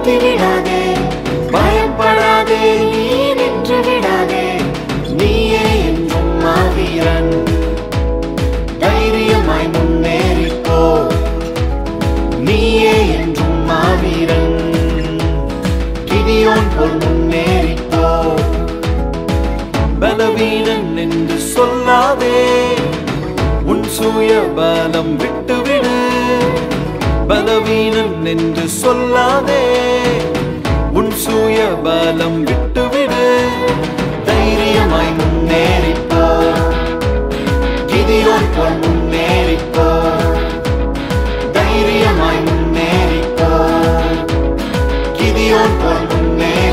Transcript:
வீழ்த்தி விடாதே பயப்படாதே நீ நின்று விடாதே நீயே என்றும் மாவீரன் தைரியமாய் முன்னேறிப்போ நீயே என்றும் மாவீரன் கிதியோன் போல் முன்னேறிப்போ பலவீனன் என்று சொல்லாதே உன் சுய பலம் விட்டுவிடு பலவீனன் என்று சொல்லாதே உன் சுய பலம் விட்டுவிடு தைரியமாய் முன்னேறிப்போ கிதியோன் போல் முன்னேறிப்போ தைரியமாய் முன்னேறிப்போ கிதியோன் போல் முன்னேறி